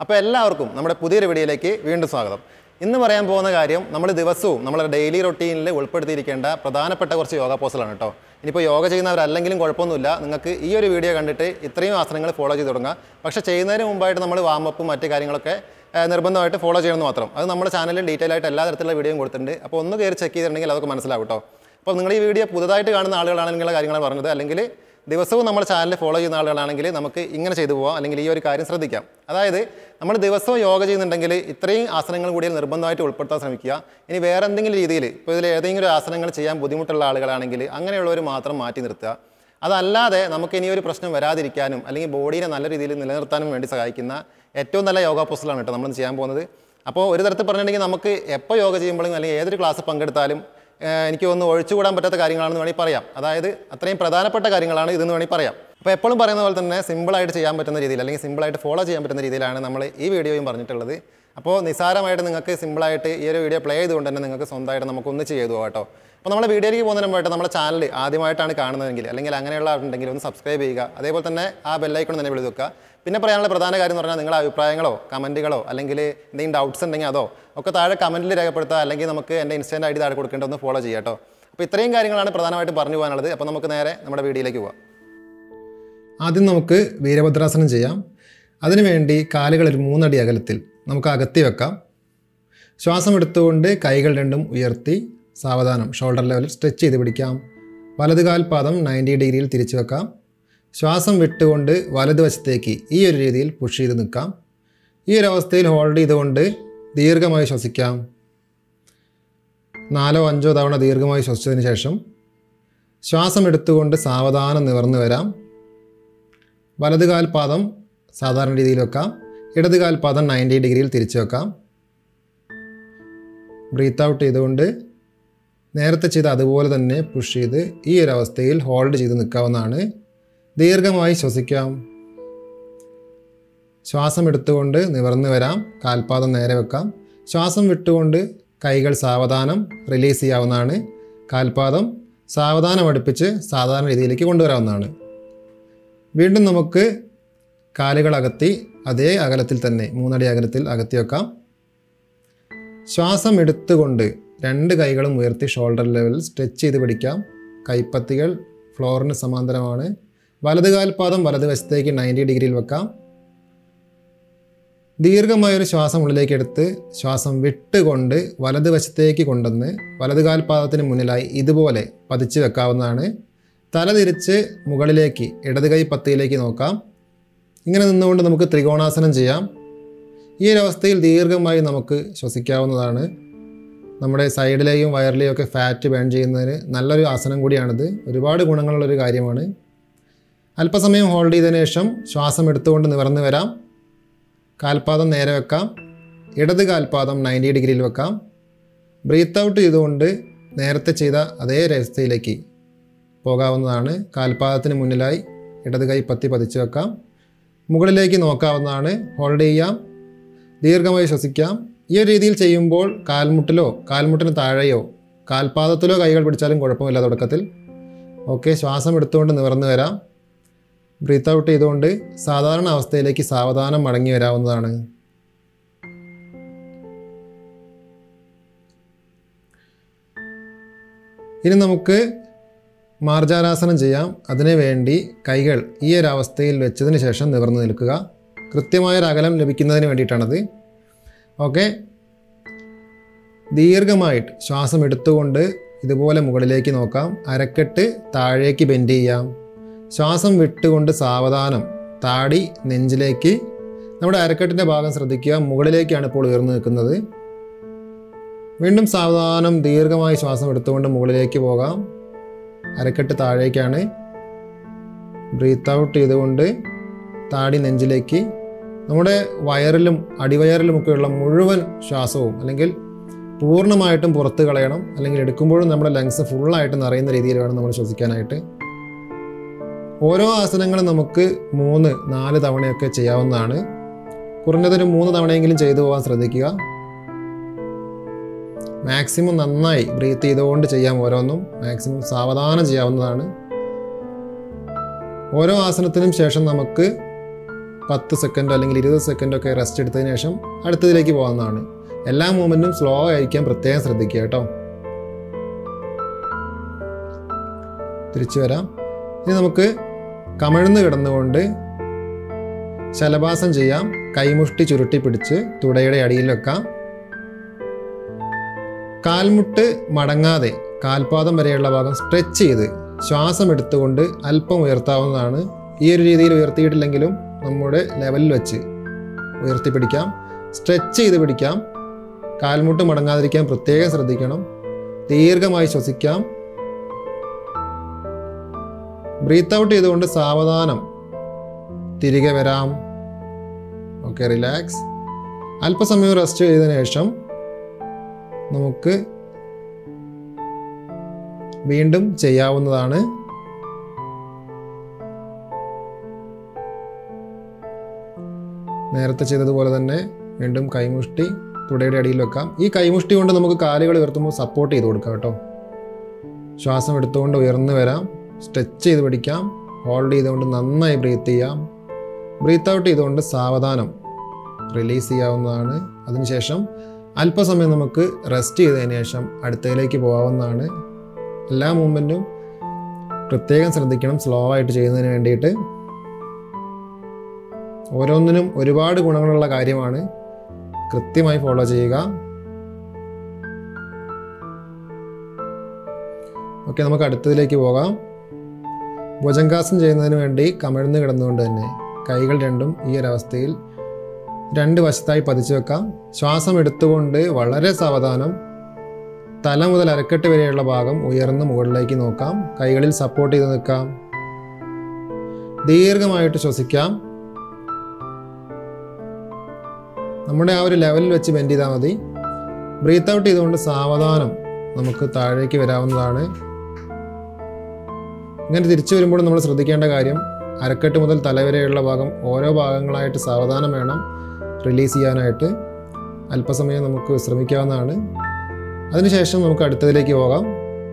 അപ്പോൾ എല്ലാവർക്കും നമ്മുടെ പുതിയൊരു വീഡിയോയിലേക്ക് വീണ്ടും സ്വാഗതം ഇന്ന് പറയാൻ പോകുന്ന കാര്യം നമ്മൾ ദിവസവും നമ്മുടെ ഡെയിലി റൊട്ടീനിൽ ഉൾപ്പെടുത്തിയിരിക്കേണ്ട പ്രധാനപ്പെട്ട കുറച്ച് യോഗ പോസുകളാണ് കേട്ടോ ഇനിയിപ്പോൾ യോഗ ചെയ്യുന്നവരല്ലെങ്കിലും കുഴപ്പമൊന്നുമില്ല നിങ്ങൾക്ക് ഈ ഒരു വീഡിയോ കണ്ടിട്ട് ഇത്രയും ആസനങ്ങൾ ഫോളോ ചെയ്ത് തുടങ്ങാം പക്ഷേ ചെയ്യുന്നതിന് മുമ്പായിട്ട് നമ്മൾ വാമപ്പും മറ്റു കാര്യങ്ങളൊക്കെ ആ, നിർബന്ധമായിട്ട് ഫോളോ ചെയ്യണമെന്ന് മാത്രം അത് നമ്മുടെ ചാനലിൽ ഡീറ്റെയിൽ ആയിട്ട് എല്ലാ തരത്തിലുള്ള വീഡിയോയും കൊടുത്തിട്ടുണ്ട് അപ്പോൾ ഒന്ന് കയറി ചെക്ക് ചെയ്തിട്ടുണ്ടെങ്കിൽ അതൊക്കെ മനസ്സിലാവും കേട്ടോ അപ്പോൾ നിങ്ങൾ ഈ വീഡിയോ പുതുതായിട്ട് കാണുന്ന ആളുകളാണെങ്കിലുള്ള കാര്യങ്ങളാണ് പറഞ്ഞത് അല്ലെങ്കിൽ ദിവസവും നമ്മുടെ ചാനൽ ഫോളോ ചെയ്യുന്ന ആളുകളാണെങ്കിൽ നമുക്ക് ഇങ്ങനെ ചെയ്തു പോവാം അല്ലെങ്കിൽ ഈ ഒരു കാര്യം ശ്രദ്ധിക്കാം അതായത് നമ്മൾ ദിവസവും യോഗ ചെയ്യുന്നുണ്ടെങ്കിൽ ഇത്രയും ആസനങ്ങൾ കൂടി നിർബന്ധമായിട്ട് ഉൾപ്പെടുത്താൻ ശ്രമിക്കുക ഇനി വേറെ എന്തെങ്കിലും രീതിയിൽ ഇപ്പോൾ ഇതിൽ ഏതെങ്കിലും ഒരു ആസനങ്ങൾ ചെയ്യാൻ ബുദ്ധിമുട്ടുള്ള ആളുകളാണെങ്കിൽ അങ്ങനെയുള്ളവർ മാത്രം മാറ്റി നിർത്തുക അതല്ലാതെ നമുക്ക് ഇനി ഒരു പ്രശ്നം വരാതിരിക്കാനും അല്ലെങ്കിൽ ബോഡീനെ നല്ല രീതിയിൽ നിലനിർത്താനും വേണ്ടി സഹായിക്കുന്ന ഏറ്റവും നല്ല യോഗ പോസ്റ്റലാണ് കേട്ടോ നമ്മൾ ചെയ്യാൻ പോകുന്നത് അപ്പോൾ ഒരു തരത്തിൽ പറഞ്ഞിട്ടുണ്ടെങ്കിൽ നമുക്ക് എപ്പോൾ യോഗ ചെയ്യുമ്പോഴും അല്ലെങ്കിൽ ഏതൊരു ക്ലാസ് പങ്കെടുത്താലും ഏഹ് എനിക്ക് ഒന്ന് ഒഴിച്ചുകൂടാൻ പറ്റാത്ത കാര്യങ്ങളാണെന്ന് വേണമെങ്കിൽ പറയാം അതായത് അത്രയും പ്രധാനപ്പെട്ട കാര്യങ്ങളാണ് ഇതെന്ന് വേണമെങ്കിൽ പറയാം അപ്പോൾ എപ്പോഴും പറയുന്ന പോലെ തന്നെ സിമ്പിളായിട്ട് ചെയ്യാൻ പറ്റുന്ന രീതിയിൽ അല്ലെങ്കിൽ സിമ്പിളായിട്ട് ഫോളോ ചെയ്യാൻ പറ്റുന്ന രീതിയിലാണ് നമ്മൾ ഈ വീഡിയോയും പറഞ്ഞിട്ടുള്ളത് അപ്പോൾ നിസ്സാരമായിട്ട് നിങ്ങൾക്ക് സിമ്പിളായിട്ട് ഈ ഒരു വീഡിയോ പ്ലേ ചെയ്തുകൊണ്ട് തന്നെ നിങ്ങൾക്ക് സ്വന്തമായിട്ട് നമുക്ക് ഒന്ന് ചെയ്തു പോകാം കേട്ടോ അപ്പോൾ നമ്മുടെ വീഡിയോയിലേക്ക് പോകുന്നതിന് മുമ്പായിട്ട് നമ്മുടെ ചാനൽ ആദ്യമായിട്ടാണ് കാണുന്നതെങ്കിൽ അല്ലെങ്കിൽ അങ്ങനെയുള്ള ആളുണ്ടെങ്കിൽ ഒന്ന് സബ്സ്ക്രൈബ് ചെയ്യുക അതേപോലെ തന്നെ ആ ബെല്ലൈക്കൺ തന്നെ വിളി വെക്കുക പിന്നെ പറയാനുള്ള പ്രധാന കാര്യം എന്ന് പറഞ്ഞാൽ നിങ്ങളുടെ അഭിപ്രായങ്ങളോ കമൻറ്റുകളോ അല്ലെങ്കിൽ എന്തെങ്കിലും ഡൗട്ട്സ് ഉണ്ടെങ്കിൽ അതോ ഒക്കെ താഴെ കമൻറ്റിൽ രേഖപ്പെടുത്തുക അല്ലെങ്കിൽ നമുക്ക് എൻ്റെ ഇൻസ്റ്റൻ്റ് ഐ ഡി താഴെ കൊടുക്കേണ്ട ഒന്ന് ഫോളോ ചെയ്യാം കേട്ടോ അപ്പോൾ ഇത്രയും കാര്യങ്ങളാണ് പ്രധാനമായിട്ട് പറഞ്ഞു പോകാനുള്ളത് അപ്പോൾ നമുക്ക് നേരെ നമ്മുടെ വീഡിയോയിലേക്ക് പോകാം ആദ്യം നമുക്ക് വീരഭദ്രാസനം ചെയ്യാം അതിനുവേണ്ടി കാലുകൾ ഒരു മൂന്നടി അകലത്തിൽ നമുക്ക് അകത്തി വെക്കാം ശ്വാസം എടുത്തുകൊണ്ട് കൈകൾ രണ്ടും ഉയർത്തി സാവധാനം ഷോൾഡർ ലെവലിൽ സ്ട്രെച്ച് ചെയ്ത് പിടിക്കാം വലതുകാൽ പാദം നയൻറ്റി ഡിഗ്രിയിൽ തിരിച്ചു വെക്കാം ശ്വാസം വിട്ടുകൊണ്ട് വലതുവശത്തേക്ക് ഈ ഒരു രീതിയിൽ പുഷ് ചെയ്ത് നിൽക്കാം ഈ ഒരു അവസ്ഥയിൽ ഹോൾഡ് ചെയ്തുകൊണ്ട് ദീർഘമായി ശ്വസിക്കാം നാലോ അഞ്ചോ തവണ ദീർഘമായി ശ്വസിച്ചതിന് ശേഷം ശ്വാസം എടുത്തുകൊണ്ട് സാവധാനം നിവർന്നു വരാം വലതുകാൽ പാദം സാധാരണ രീതിയിൽ വെക്കാം ഇടതുകാൽ പാദം നയൻറ്റി ഡിഗ്രിയിൽ തിരിച്ചു വെക്കാം ബ്രീത്ത് ഔട്ട് ചെയ്തുകൊണ്ട് നേരത്തെ ചെയ്ത അതുപോലെ തന്നെ പുഷ് ചെയ്ത് ഈ ഒരു അവസ്ഥയിൽ ഹോൾഡ് ചെയ്ത് നിൽക്കാവുന്നതാണ് ദീർഘമായി ശ്വസിക്കാം ശ്വാസം എടുത്തുകൊണ്ട് നിവർന്നു വരാം കാൽപാദം നേരെ വെക്കാം ശ്വാസം വിട്ടുകൊണ്ട് കൈകൾ സാവധാനം റിലീസ് ചെയ്യാവുന്നതാണ് കാൽപാദം സാവധാനം അടുപ്പിച്ച് സാധാരണ രീതിയിലേക്ക് കൊണ്ടുവരാവുന്നതാണ് വീണ്ടും നമുക്ക് കാലുകൾ അകത്തി അതേ അകലത്തിൽ തന്നെ മൂന്നടി അകലത്തിൽ അകത്തി വെക്കാം ശ്വാസം എടുത്തുകൊണ്ട് രണ്ട് കൈകളും ഉയർത്തി ഷോൾഡർ ലെവലിൽ സ്ട്രെച്ച് ചെയ്ത് പിടിക്കാം കൈപ്പത്തികൾ ഫ്ലോറിന് സമാന്തരമാണ് വലതുകാൽ പാദം വലതുവശത്തേക്ക് നയൻറ്റി ഡിഗ്രിയിൽ വെക്കാം ദീർഘമായൊരു ശ്വാസം ഉള്ളിലേക്ക് എടുത്ത് ശ്വാസം വിട്ടുകൊണ്ട് വലതുവശത്തേക്ക് കൊണ്ടുവന്ന് വലതുകാൽ പാദത്തിന് മുന്നിലായി ഇതുപോലെ പതിച്ച് വെക്കാവുന്നതാണ് തല തിരിച്ച് മുകളിലേക്ക് ഇടത് കൈ പത്തിയിലേക്ക് നോക്കാം ഇങ്ങനെ നിന്നുകൊണ്ട് നമുക്ക് ത്രികോണാസനം ചെയ്യാം ഈ ഒരു അവസ്ഥയിൽ ദീർഘമായി നമുക്ക് ശ്വസിക്കാവുന്നതാണ് നമ്മുടെ സൈഡിലെയും വയറിലെയും ഒക്കെ ഫാറ്റ് ബേൺ ചെയ്യുന്നതിന് നല്ലൊരു ആസനം കൂടിയാണിത് ഒരുപാട് ഗുണങ്ങളുള്ളൊരു കാര്യമാണ് അല്പസമയം ഹോൾഡ് ചെയ്തതിന് ശേഷം ശ്വാസം എടുത്തുകൊണ്ട് നിവർന്ന് വരാം കാൽപാദം നേരെ വെക്കാം ഇടത് കാൽപാദം നയൻറ്റി ഡിഗ്രിയിൽ വെക്കാം ബ്രീത്ത് ഔട്ട് ചെയ്തുകൊണ്ട് നേരത്തെ ചെയ്ത അതേ അവസ്ഥയിലേക്ക് പോകാവുന്നതാണ് കാൽപാദത്തിന് മുന്നിലായി ഇടത് കൈ പത്തി പതിച്ചു വെക്കാം മുകളിലേക്ക് നോക്കാവുന്നതാണ് ഹോൾഡ് ചെയ്യാം ദീർഘമായി ശ്വസിക്കാം ഈ ഒരു രീതിയിൽ ചെയ്യുമ്പോൾ കാൽമുട്ടിലോ കാൽമുട്ടിന് താഴെയോ കാൽപാദത്തിലോ കൈകൾ പിടിച്ചാലും കുഴപ്പമില്ല തുടക്കത്തിൽ ഓക്കെ ശ്വാസം എടുത്തുകൊണ്ട് നിവർന്നു വരാം ബ്രീത്ത് ഔട്ട് ചെയ്തുകൊണ്ട് സാധാരണ അവസ്ഥയിലേക്ക് സാവധാനം മടങ്ങി വരാവുന്നതാണ് ഇനി നമുക്ക് മാർജാരാസനം ചെയ്യാം അതിനു വേണ്ടി കൈകൾ ഈ ഒരു അവസ്ഥയിൽ വെച്ചതിന് ശേഷം നിവർന്നു നിൽക്കുക കൃത്യമായൊരു അകലം ലഭിക്കുന്നതിന് വേണ്ടിയിട്ടാണത് ഓക്കെ ദീർഘമായിട്ട് ശ്വാസം എടുത്തുകൊണ്ട് ഇതുപോലെ മുകളിലേക്ക് നോക്കാം അരക്കെട്ട് താഴേക്ക് ബെൻഡ് ചെയ്യാം ശ്വാസം വിട്ടുകൊണ്ട് സാവധാനം താടി നെഞ്ചിലേക്ക് നമ്മുടെ അരക്കെട്ടിൻ്റെ ഭാഗം ശ്രദ്ധിക്കുക മുകളിലേക്കാണ് ഇപ്പോൾ ഉയർന്നു നിൽക്കുന്നത് വീണ്ടും സാവധാനം ദീർഘമായി ശ്വാസം എടുത്തുകൊണ്ട് മുകളിലേക്ക് പോകാം അരക്കെട്ട് താഴേക്കാണ് ബ്രീത്ത് ഔട്ട് ചെയ്തുകൊണ്ട് താടി നെഞ്ചിലേക്ക് നമ്മുടെ വയറിലും അടിവയറിലുമൊക്കെയുള്ള മുഴുവൻ ശ്വാസവും അല്ലെങ്കിൽ പൂർണ്ണമായിട്ടും പുറത്ത് കളയണം അല്ലെങ്കിൽ എടുക്കുമ്പോഴും നമ്മുടെ ലങ്സ് ഫുള്ളായിട്ട് നിറയുന്ന രീതിയിൽ വേണം നമ്മൾ ശ്വസിക്കാനായിട്ട് ഓരോ ആസനങ്ങളും നമുക്ക് മൂന്ന് നാല് തവണയൊക്കെ ചെയ്യാവുന്നതാണ് കുറഞ്ഞതൊരു മൂന്ന് തവണയെങ്കിലും ചെയ്തു പോകാൻ ശ്രദ്ധിക്കുക മാക്സിമം നന്നായി ബ്രീത്ത് ചെയ്തുകൊണ്ട് ചെയ്യാം ഓരോന്നും മാക്സിമം സാവധാനം ചെയ്യാവുന്നതാണ് ഓരോ ആസനത്തിനും ശേഷം നമുക്ക് പത്ത് സെക്കൻഡോ അല്ലെങ്കിൽ ഇരുപത് സെക്കൻഡോ ഒക്കെ റെസ്റ്റ് എടുത്തതിന് ശേഷം അടുത്തതിലേക്ക് പോകാവുന്നതാണ് എല്ലാ മൂവ്മെൻറ്റും സ്ലോ ആയിരിക്കാൻ പ്രത്യേകം ശ്രദ്ധിക്കുക കേട്ടോ തിരിച്ചു വരാം ഇനി നമുക്ക് കമിഴ്ന്ന് കിടന്നുകൊണ്ട് ശലഭാസം ചെയ്യാം കൈമുഷ്ടി ചുരുട്ടി പിടിച്ച് തുടയുടെ അടിയിൽ വെക്കാം കാൽമുട്ട് മടങ്ങാതെ കാൽപാദം വരെയുള്ള ഭാഗം സ്ട്രെച്ച് ചെയ്ത് ശ്വാസം എടുത്തുകൊണ്ട് അല്പം ഉയർത്താവുന്നതാണ് ഈ ഒരു രീതിയിൽ ഉയർത്തിയിട്ടില്ലെങ്കിലും നമ്മുടെ ലെവലിൽ വെച്ച് ഉയർത്തി പിടിക്കാം സ്ട്രെച്ച് ചെയ്ത് പിടിക്കാം കാൽമുട്ട് മടങ്ങാതിരിക്കാൻ പ്രത്യേകം ശ്രദ്ധിക്കണം ദീർഘമായി ശ്വസിക്കാം ബ്രീത്ത് ഔട്ട് ചെയ്തുകൊണ്ട് സാവധാനം തിരികെ വരാം ഓക്കെ റിലാക്സ് അല്പസമയം റെസ്റ്റ് ചെയ്തതിനു ശേഷം നമുക്ക് വീണ്ടും ചെയ്യാവുന്നതാണ് നേരത്തെ ചെയ്തതുപോലെ തന്നെ വീണ്ടും കൈമുഷ്ടി തുടയുടെ അടിയിൽ വെക്കാം ഈ കൈമുഷ്ടി കൊണ്ട് നമുക്ക് കാലുകൾ ഉയർത്തുമ്പോൾ സപ്പോർട്ട് ചെയ്ത് കൊടുക്കാം കേട്ടോ ശ്വാസം എടുത്തുകൊണ്ട് ഉയർന്നു വരാം സ്ട്രെച്ച് ചെയ്ത് പിടിക്കാം ഹോൾഡ് ചെയ്തുകൊണ്ട് നന്നായി ബ്രീത്ത് ചെയ്യാം ബ്രീത്ത് ഔട്ട് ചെയ്തുകൊണ്ട് സാവധാനം റിലീസ് ചെയ്യാവുന്നതാണ് അതിനുശേഷം അല്പസമയം നമുക്ക് റെസ്റ്റ് ചെയ്തതിന് ശേഷം അടുത്തതിലേക്ക് പോകാവുന്നതാണ് എല്ലാ മൂവ്മെൻറ്റും പ്രത്യേകം ശ്രദ്ധിക്കണം സ്ലോ ആയിട്ട് ചെയ്യുന്നതിന് വേണ്ടിയിട്ട് ഓരോന്നിനും ഒരുപാട് ഗുണങ്ങളുള്ള കാര്യമാണ് കൃത്യമായി ഫോളോ ചെയ്യുക ഓക്കെ നമുക്ക് അടുത്തതിലേക്ക് പോകാം ഭുജങ്കാസം ചെയ്യുന്നതിന് വേണ്ടി കമിഴ്ന്ന് കിടന്നുകൊണ്ട് തന്നെ കൈകൾ രണ്ടും ഈ ഒരു അവസ്ഥയിൽ രണ്ട് വശത്തായി പതിച്ചു വെക്കാം ശ്വാസം എടുത്തുകൊണ്ട് വളരെ സാവധാനം തല മുതൽ അരക്കെട്ട് വരെയുള്ള ഭാഗം ഉയർന്ന് മുകളിലേക്ക് നോക്കാം കൈകളിൽ സപ്പോർട്ട് ചെയ്ത് നിൽക്കാം ദീർഘമായിട്ട് ശ്വസിക്കാം നമ്മുടെ ആ ഒരു ലെവലിൽ വെച്ച് ബെൻഡ് ചെയ്താൽ മതി ബ്രീത്ത് ഔട്ട് ചെയ്തുകൊണ്ട് സാവധാനം നമുക്ക് താഴേക്ക് വരാവുന്നതാണ് ഇങ്ങനെ തിരിച്ചു വരുമ്പോൾ നമ്മൾ ശ്രദ്ധിക്കേണ്ട കാര്യം അരക്കെട്ട് മുതൽ തലവരെയുള്ള ഭാഗം ഓരോ ഭാഗങ്ങളായിട്ട് സാവധാനം വേണം റിലീസ് ചെയ്യാനായിട്ട് അല്പസമയം നമുക്ക് വിശ്രമിക്കാവുന്നതാണ് അതിനുശേഷം നമുക്ക് അടുത്തതിലേക്ക് പോകാം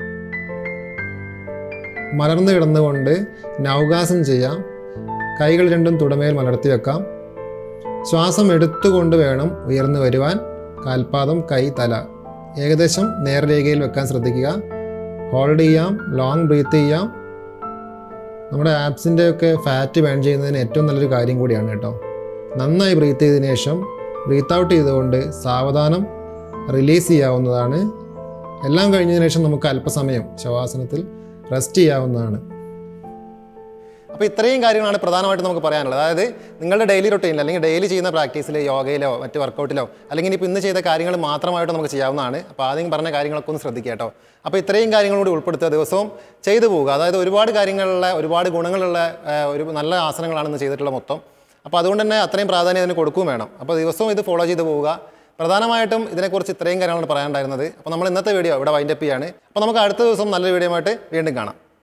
മലർന്നു കിടന്നുകൊണ്ട് നൗകാസം ചെയ്യാം കൈകൾ രണ്ടും തുടമേൽ മലർത്തി വെക്കാം ശ്വാസം എടുത്തുകൊണ്ട് വേണം ഉയർന്നു വരുവാൻ കാൽപാദം കൈ തല ഏകദേശം നേർരേഖയിൽ വെക്കാൻ ശ്രദ്ധിക്കുക ഹോൾഡ് ചെയ്യാം ലോങ് ബ്രീത്ത് ചെയ്യാം നമ്മുടെ ആപ്സിൻ്റെ ഒക്കെ ഫാറ്റ് ബേൺ ചെയ്യുന്നതിന് ഏറ്റവും നല്ലൊരു കാര്യം കൂടിയാണ് കേട്ടോ നന്നായി ബ്രീത്ത് ചെയ്തതിന് ശേഷം ബ്രീത്ത് ഔട്ട് ചെയ്തുകൊണ്ട് സാവധാനം റിലീസ് ചെയ്യാവുന്നതാണ് എല്ലാം കഴിഞ്ഞതിന് ശേഷം നമുക്ക് അല്പസമയം ശവാസനത്തിൽ റെസ്റ്റ് ചെയ്യാവുന്നതാണ് അപ്പോൾ ഇത്രയും കാര്യങ്ങളാണ് പ്രധാനമായിട്ട് നമുക്ക് പറയാനുള്ളത് അതായത് നിങ്ങളുടെ ഡെയിലി റൊട്ടീനിൽ അല്ലെങ്കിൽ ഡെയിലി ചെയ്യുന്ന പ്രാക്ടീസിൽ യോഗയിലോ മറ്റ് വർക്കൗട്ടിലോ അല്ലെങ്കിൽ ഇപ്പോൾ ഇന്ന് ചെയ്ത കാര്യങ്ങൾ മാത്രമായിട്ട് നമുക്ക് ചെയ്യാവുന്നതാണ് അപ്പോൾ ആദ്യം പറഞ്ഞ കാര്യങ്ങളൊക്കെ ഒന്ന് ശ്രദ്ധിക്കുക കേട്ടോ അപ്പോൾ ഇത്രയും കാര്യങ്ങൾ കൂടി ഉൾപ്പെടുത്തുക ദിവസവും ചെയ്തു പോവുക അതായത് ഒരുപാട് കാര്യങ്ങളുള്ള ഒരുപാട് ഗുണങ്ങളുള്ള ആ, ഒരു നല്ല ആസനങ്ങളാണ് ഇന്ന് ചെയ്തിട്ടുള്ള മൊത്തം അപ്പോൾ അതുകൊണ്ട് തന്നെ അത്രയും പ്രാധാന്യം അതിന് കൊടുക്കുകയും വേണം അപ്പോൾ ദിവസവും ഇത് ഫോളോ ചെയ്ത് പോവുക പ്രധാനമായിട്ടും ഇതിനെക്കുറിച്ച് ഇത്രയും കാര്യങ്ങളാണ് പറയാനുണ്ടായിരുന്നത് അപ്പോൾ നമ്മൾ ഇന്നത്തെ വീഡിയോ ഇവിടെ വൈൻഡപ്പ് ചെയ്യാണ് അപ്പോൾ നമുക്ക് അടുത്ത ദിവസം നല്ലൊരു വീഡിയോ ആയിട്ട് വീണ്ടും കാണാം